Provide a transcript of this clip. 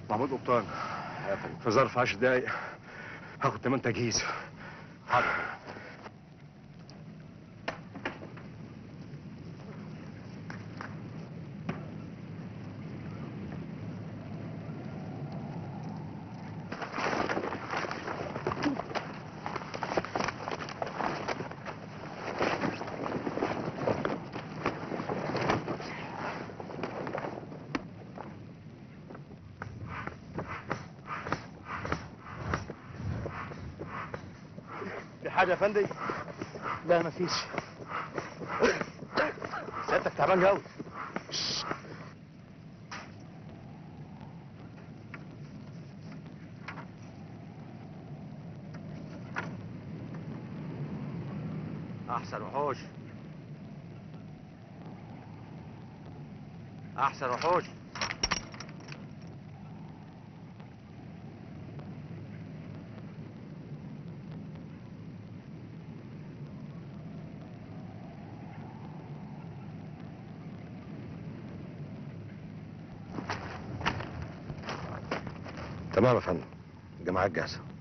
محمود قبطان في ظرف 10 دقايق هاخد تمن تجهيز حاضر في حاجه يا فندم لا مفيش سيادتك تعبان قوي احسن وحوش احسن وحوش تمام يا فندم الجماعات جاهزه